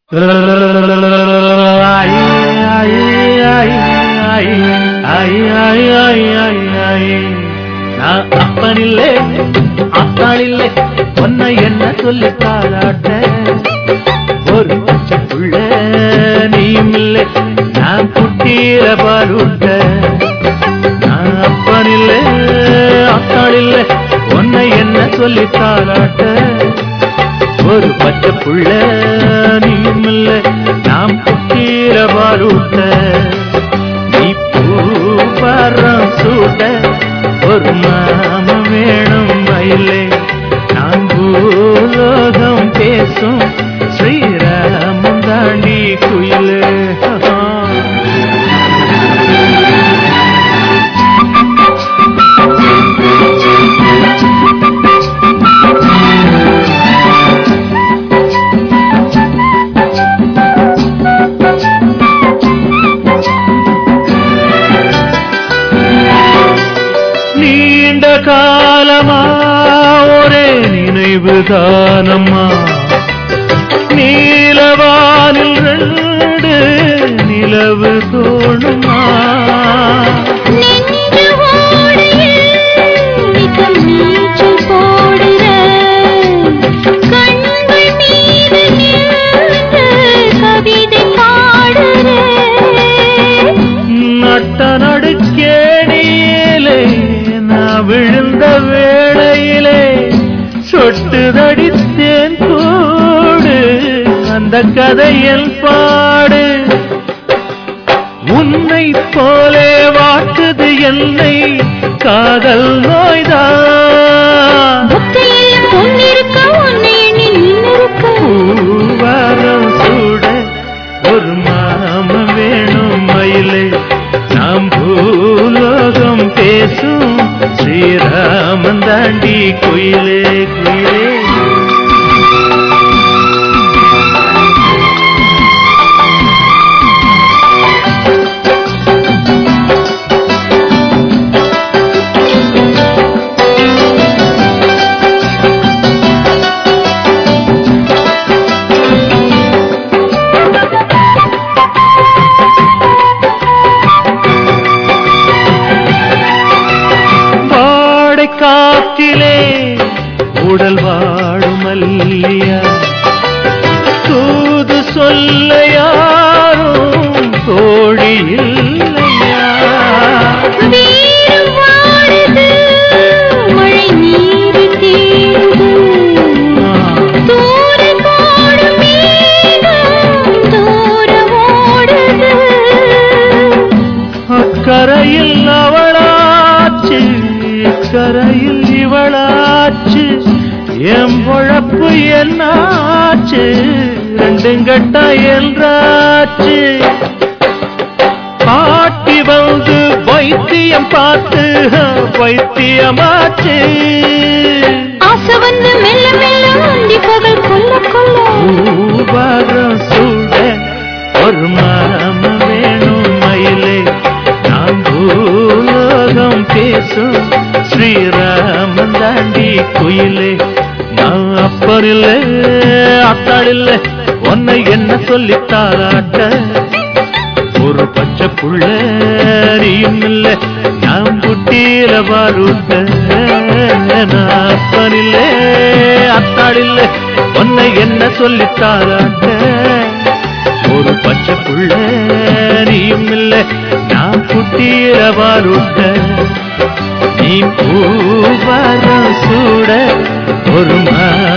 நான் அப்பனில்லை அத்தாளில்லை உன்னை என்ன சொல்லி பாராட்ட ஒரு பச்சை புள்ள நீயும் இல்லை நான் குட்டீர பாருட்ட நான் அப்பனில்லை அத்தாளில்லை உன்னை என்ன சொல்லி பாராட்ட ஒரு பச்சை புள்ள நீயும் இல்லை நாம் குட்டீர பாருட்ட நீ பூபாரம் சூட ஒரு மாம வேணும் மயிலே நான் பூலோகம் பேசும் ஸ்ரீராமன் தாண்டி குயிலே நீண்ட காலமா ஒரே நினைவு தானம்மா நீலவானில் ரெண்டு நிலவு தோணுமா நெஞ்சு ஓடையில் நித்தம் நீச்சல் போடுற கண்கள் மீது நின்று கவிதை பாடுற நட்ட நடுக்கேணியிலே நான் விழுந்த வேளையிலே சொட்டு தடித்தேன் கூடு அந்த கதையில் பாடு உன்னை போலே வாட்டுது என்னை காதல் நோய்தான் புத்தையில் பொன்னிருக்க உன்னை எண்ணி நின்னிருக்க பூவாரம் சூட ஒரு மாம வேணும் மயிலே நாம் பூலோகம் பேசும் ஸ்ரீராமன் தாண்டி குயிலே குயிலே வாடை காற்றிலே உடல் வாடும் மல்லியா தூது சொல்ல யாரும் தோழி இல்லையா வீரம் வாடுது மழை நீர் தேடுது தூர போடும் மேகம் தூர ஓடுது அக்கரையில் அவளாச்சு இக்கரையில் இவளாச்சு என் பொழப்பு என்னாச்சு ரெண்டும் கட்ட என்றாச்சு பாட்டி வந்து வைத்தியம் பார்த்து வைத்தியமாச்சு ஆசை வந்து மெல்ல மெல்ல அந்தி பகல் கொல்ல கொல்ல பூபாரம் சூட ஒரு மாம வேணும் மயிலே நான் பூலோகம் பேசும் ஸ்ரீராமன் தாண்டி குயிலே நான் அப்பரில்லை அத்தாளில்லை உன்னை என்ன சொல்லி தாராட்ட ஒரு பச்சை புள்ள நீயும் இல்ல நான் குட்டியில பாருட்ட நான் அப்பனில்லை அத்தாளில்லை உன்னை என்ன சொல்லி தாராட்ட ஒரு பச்சை புள்ள நீயும் இல்ல நான் குட்டியில பாருட்ட நீ பூவாரம் சூட ஒரு மா